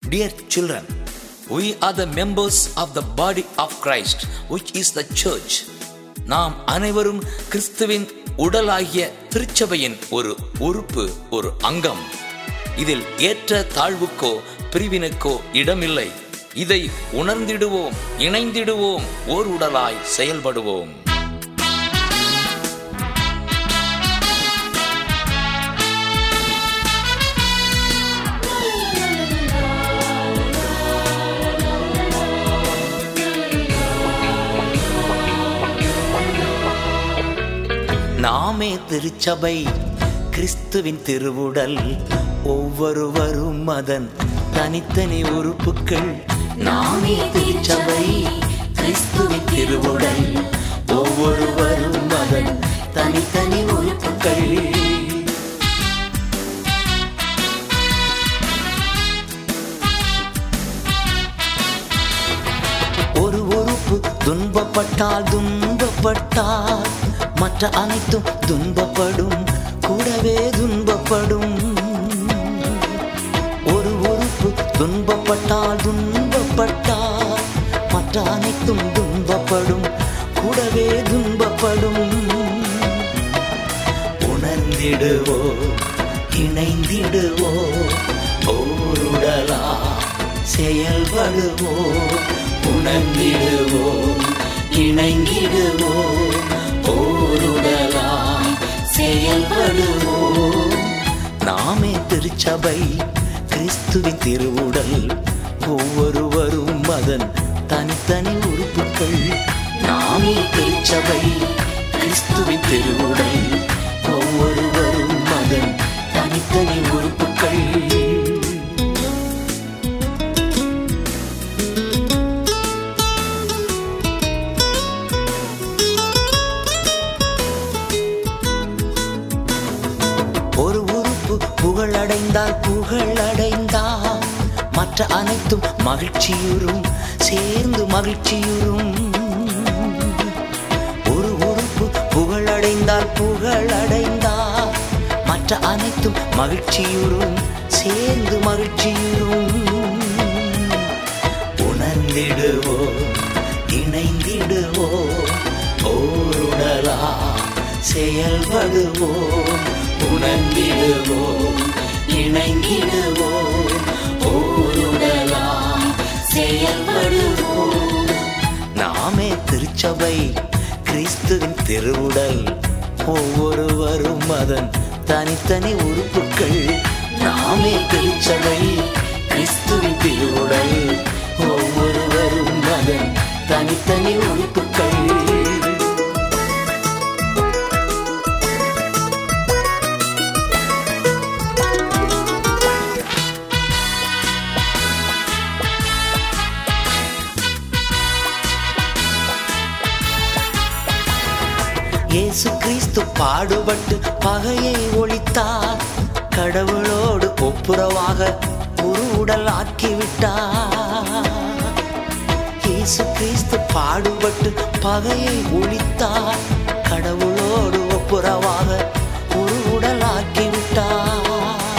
Dear children, we are the members of the body of Christ, which is the church. நாம் அனைவரும் கிறிஸ்துவின் உடலாகிய திருச்சபையின் ஒரு உறுப்பு ஒரு அங்கம் இதில் ஏற்ற தாழ்வுக்கோ பிரிவினுக்கோ இடமில்லை இதை உணர்ந்திடுவோம் இணைந்திடுவோம் ஓர் உடலாய் செயல்படுவோம் நாமே திருச்சபை கிறிஸ்துவின் திருவுடல் ஒவ்வொருவரும் அதன் தனித்தனி உறுப்புகள் நாமே திருச்சபை கிறிஸ்துவின் திருவுடல் ஒவ்வொருவரும் அதன் தனித்தனி உறுப்புகள் ஒரு உறுப்பு துன்பப்பட்டால் துன்பப்பட்டால் மற்ற அனைத்தும் துன்பப்படும் கூடவே துன்பப்படும் ஒரு உறுப்பு துன்பப்பட்டால் துன்பப்பட்டால் மற்ற அனைத்தும் துன்பப்படும் கூடவே துன்பப்படும் உணர்ந்திடுவோ இணைந்திடுவோ ஓருடலா செயல்படுவோ உணர்ந்திடுவோ இணைந்திடுவோ ஓருடலா செயல்படுவோ நாமே திருச்சபை கிறிஸ்துவின் திருவுடல் ஒவ்வொருவரும் அதன் தனித்தனி உறுப்புகள் நாமே திருச்சபை கிறிஸ்துவின் திருவுடல் ஒவ்வொருவரும் அதன் தனித்தனி உறுப்புகள் ஒரு உறுப்பு புகழடைந்தால் புகழடைந்தால் மற்ற அனைத்தும் மகிழ்ச்சியுறும் சேர்ந்து மகிழ்ச்சியுறும் ஒரு உறுப்பு புகழடைந்தால் புகழடைந்தால் மற்ற அனைத்தும் மகிழ்ச்சியுறும் சேர்ந்து மகிழ்ச்சியுறும் உணர்ந்திடுவோ இணைந்திடுவோ ஓருடலா செயல்படுவோ உணர்ந்திடுவோ இணைந்திடுவோ ஓருடலா செயல்படுவோ நாமே திருச்சபை கிறிஸ்துவின் திருவுடல் ஒவ்வொருவரும் அதன் தனித்தனி உறுப்புகள் நாமே திருச்சபை கிறிஸ்துவின் திருவுடல் ஒவ்வொருவரும் அதன் தனித்தனி உறுப்புகள் இயேசு கிறிஸ்து பாடுபட்டு பகையை ஒழித்தார் கடவுளோடு ஒப்புரவாக ஒரு உடல் ஆக்கிவிட்டார் இயேசு கிறிஸ்து பாடுபட்டு பகையை ஒழித்தார் கடவுளோடு ஒப்புரவாக ஒரு உடல் ஆக்கிவிட்டார்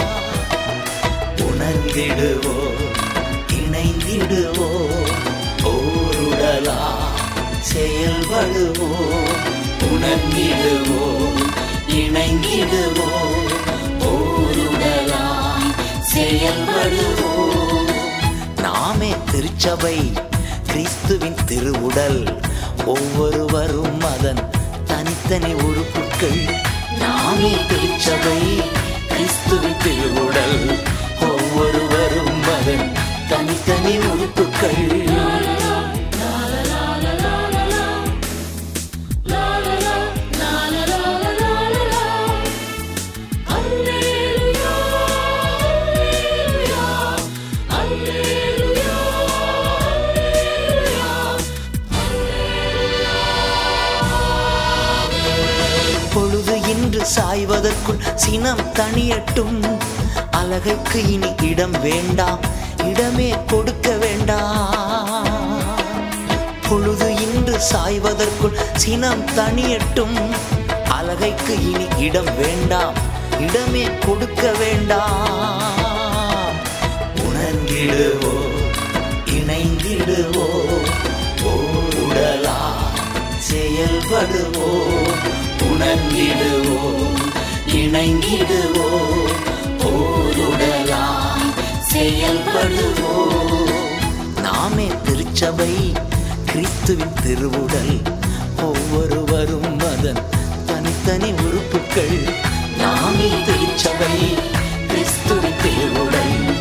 உணர்ந்திடுவோ இணைந்திடுவோ ஓருடலா செயல்படுவோ உணர்ந்திடுவோ இணைந்திடுவோ ஓருடலா செயல்படுவோ நாமே திருச்சபை கிறிஸ்துவின் திருவுடல் ஒவ்வொருவரும் அதன் தனித்தனி உறுப்புகள் நாமே திருச்சபை கிறிஸ்துவின் திருவுடல் ஒவ்வொருவரும் அதன் தனித்தனி உறுப்புகள் பொழுது இன்று சாய்வதற்குள் சினம் தனியட்டும் அழகைக்கு இனி இடம் வேண்டாம் இடமே கொடுக்க வேண்டாம் பொழுது இன்று சாய்வதற்குள் சினம் தனியட்டும் அழகைக்கு இனி இடம் வேண்டாம் இடமே கொடுக்க வேண்டாம் உணர்ந்திடுவோ செயல்படுவோம் உணர்ந்திடுவோம் இணைந்திடுவோம் ஓருடலாம் செயல்படுவோம் நாமே திருச்சபை கிறிஸ்துவின் திருவுடல் ஒவ்வொருவரும் அதன் தனித்தனி உறுப்புகள் நாமே திருச்சபை கிறிஸ்துவின் திருவுடல்